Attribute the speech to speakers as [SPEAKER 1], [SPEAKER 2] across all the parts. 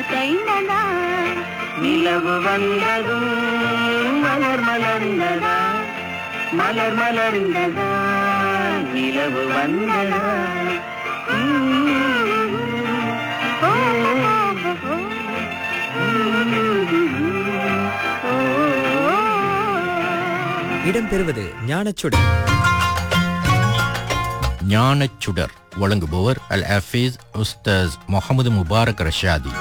[SPEAKER 1] அசைந்ததா
[SPEAKER 2] நிலவு வந்ததும் மலர் மலர்ந்ததா மலர் மலர்ந்ததா நிலவு வந்ததா
[SPEAKER 1] ஓ, ஓ, ஓ, ஓ.
[SPEAKER 3] இடம்பெறுவது ஞானச்சுடர்
[SPEAKER 4] ஞானச்சுடர் வழங்குபவர் அல் ஹஃபீஸ் உஸ்தாஸ் முகமது முபாரக் ரஷாதி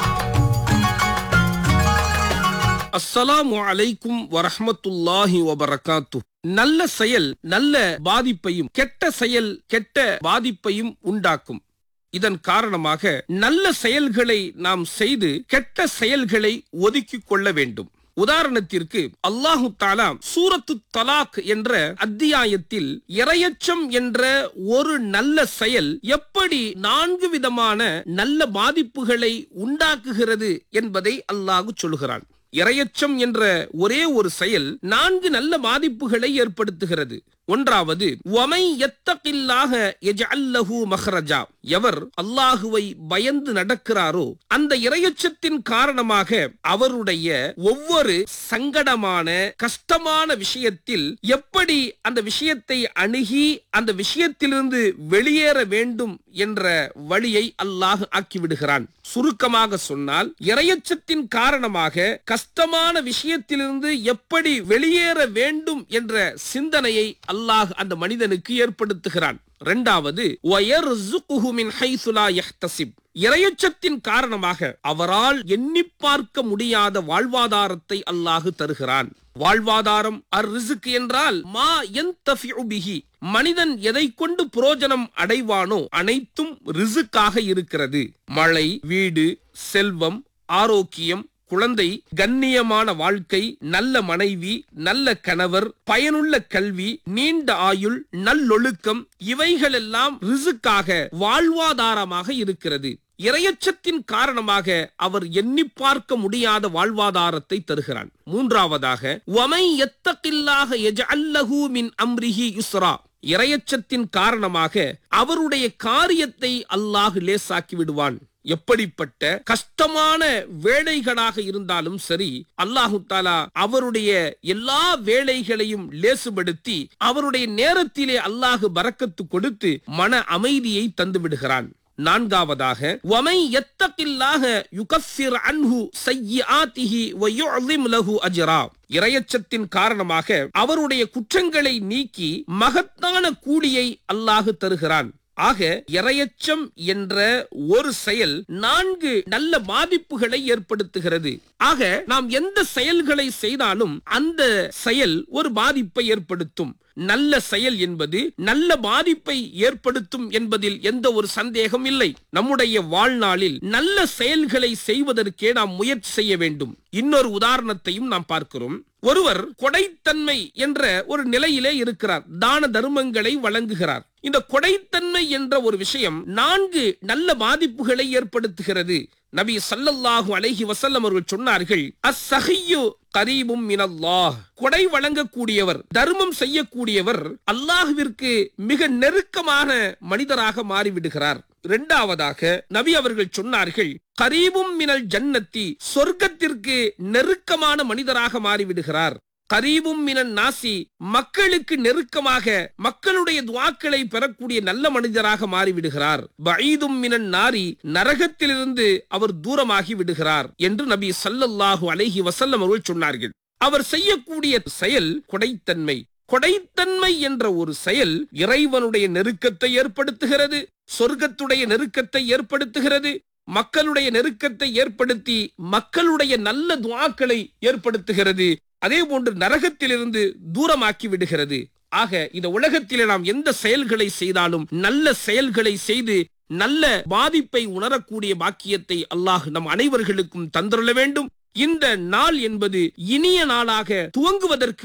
[SPEAKER 5] அஸ்ஸலாமு அலைக்கும் வரஹ்மத்துல்லாஹி வபரகாத்து நல்ல செயல் நல்ல பாதிப்பையும் கெட்ட செயல் கெட்ட பாதிப்பையும் உண்டாக்கும் இதன் காரணமாக நல்ல செயல்களை நாம் செய்து கெட்ட செயல்களை ஒதுக்கிக் கொள்ள வேண்டும் உதாரணத்திற்கு அல்லாஹு தாலா சூரத்து தலாக் என்ற அத்தியாயத்தில் இரையச்சம் என்ற ஒரு நல்ல செயல் எப்படி நான்கு விதமான நல்ல பாதிப்புகளை உண்டாக்குகிறது என்பதை அல்லாஹு சொல்கிறான் இரையச்சம் என்ற ஒரே ஒரு செயல் நான்கு நல்ல பாதிப்புகளை ஏற்படுத்துகிறது ஒன்றாவது ஒமை எத்தகில்லாக எஜஅல்லஹு மஹ்ரஜா எவர் அல்லாஹுவை பயந்து நடக்கிறாரோ அந்த இரையச்சத்தின் காரணமாக அவருடைய ஒவ்வொரு சங்கடமான கஷ்டமான விஷயத்தில் எப்படி அந்த விஷயத்தை அணுகி அந்த விஷயத்திலிருந்து வெளியேற வேண்டும் என்ற வழியை அல்லாஹ் ஆக்கிவிடுகிறான் சுருக்கமாக சொன்னால் இரையச்சத்தின் காரணமாக கஷ்டமான விஷயத்திலிருந்து எப்படி வெளியேற வேண்டும் என்ற சிந்தனையை அல்லாஹ் அந்த மனிதனுக்கு ஏற்படுத்துகிறான் இரண்டாவது وَيَرْزُقُهُ مِنْ حَيْثُ لَا يَحْتَسِبُ இரையச்சத்தின் காரணமாக அவரால் எண்ணி பார்க்க முடியாத வாழ்வாதாரத்தை அல்லாஹு தருகிறான் வாழ்வாதாரம் அர் ரிசுக் என்றால் மா யன்தஃபிஉ பிஹி மனிதன் எதை கொண்டு புரோஜனம் அடைவானோ அனைத்தும் ரிசுக்காக இருக்கிறது மழை வீடு செல்வம் ஆரோக்கியம் குழந்தை கண்ணியமான வாழ்க்கை நல்ல மனைவி நல்ல கணவர் பயனுள்ள கல்வி நீண்ட ஆயுள் நல்லொழுக்கம் இவைகளெல்லாம் ரிசுக்காக வாழ்வாதாரமாக இருக்கிறது இரையச்சத்தின் காரணமாக அவர் எண்ணி பார்க்க முடியாத வாழ்வாதாரத்தை தருகிறான் மூன்றாவதாக ஒமை எத்தகில்லாக எஜஅல்லஹு மின் அம்ரிஹி யுஸ்ரா இரையச்சத்தின் காரணமாக அவருடைய காரியத்தை அல்லாஹ் லேசாக்கி விடுவான் எப்படிப்பட்ட கஷ்டமான வேலைகளாக இருந்தாலும் சரி அல்லாஹு தாலா அவருடைய எல்லா வேலைகளையும் லேசுபடுத்தி அவருடைய நேரத்திலே அல்லாஹு பறக்கத்து கொடுத்து மன அமைதியை தந்து விடுகிறான் நான்காவதாக வமை எத்தகில்லாக யுகஃபிர் அன்ஹு சய்யிஆத்திஹி வ யுஅலிம் லஹு அஜ்ரா இரையச்சத்தின் காரணமாக அவருடைய குற்றங்களை நீக்கி மகத்தான கூலியை அல்லாஹு தருகிறான் ஆக இரையச்சம் என்ற ஒரு செயல் நான்கு நல்ல பாதிப்புகளை ஏற்படுத்துகிறது ஆக நாம் எந்த செயல்களை செய்தாலும் அந்த செயல் ஒரு பாதிப்பை ஏற்படுத்தும் நல்ல செயல் என்பது நல்ல பாதிப்பை ஏற்படுத்தும் என்பதில் எந்த ஒரு சந்தேகம் இல்லை நம்முடைய வாழ்நாளில் நல்ல செயல்களை செய்வதற்கே நாம் முயற்சி செய்ய வேண்டும் இன்னொரு உதாரணத்தையும் நாம் பார்க்கிறோம் ஒருவர் கொடைத்தன்மை என்ற ஒரு நிலையிலே இருக்கிறார் தான தர்மங்களை வழங்குகிறார் இந்த கொடைத்தன்மை என்ற ஒரு விஷயம் நான்கு நல்ல பாதிப்புகளை ஏற்படுத்துகிறது நபி சல்லல்லாஹு அலைஹி வஸல்லம் அவர்கள் சொன்னார்கள் அஸ்ஸஹியு கரீபும் மினல்லாஹ் கொடை வழங்கக்கூடியவர் தர்மம் செய்யக்கூடியவர் அல்லாஹ்விற்கு மிக நெருக்கமான மனிதராக மாறிவிடுகிறார் இரண்டாவதாக நபி அவர்கள் சொன்னார்கள் கரீபும் மினல் ஜன்னத்தி சொர்க்கத்திற்கு நெருக்கமான மனிதராக மாறிவிடுகிறார் கரீபும் மினன் நாசி மக்களுக்கு நெருக்கமாக மக்களுடைய துவாக்களை பெறக்கூடிய நல்ல மனிதராக மாறிவிடுகிறார் பஈதும் மினன் நாரி நரகத்திலிருந்து அவர் தூரமாகி விடுகிறார் என்று நபி சல்லல்லாஹு அலைஹி வசல்லம் அவர்கள் சொன்னார்கள் அவர் செய்யக்கூடிய செயல் கொடைத்தன்மை கொடைத்தன்மை என்ற ஒரு செயல் இறைவனுடைய நெருக்கத்தை ஏற்படுத்துகிறது சொர்க்கத்துடைய நெருக்கத்தை ஏற்படுத்துகிறது மக்களுடைய நெருக்கத்தை ஏற்படுத்தி மக்களுடைய நல்ல துவாக்களை ஏற்படுத்துகிறது அதே போன்று நரகத்திலிருந்து தூரமாக்கி விடுகிறது ஆக இந்த உலகத்திலே நாம் எந்த செயல்களை செய்தாலும் நல்ல செயல்களை செய்து நல்ல பாதிப்பை உணரக்கூடிய பாக்கியத்தை அல்லாஹ் நம் அனைவர்களுக்கும் தந்துள்ள வேண்டும் இந்த நாள் என்பது இனிய நாளாக துவங்குவதற்கு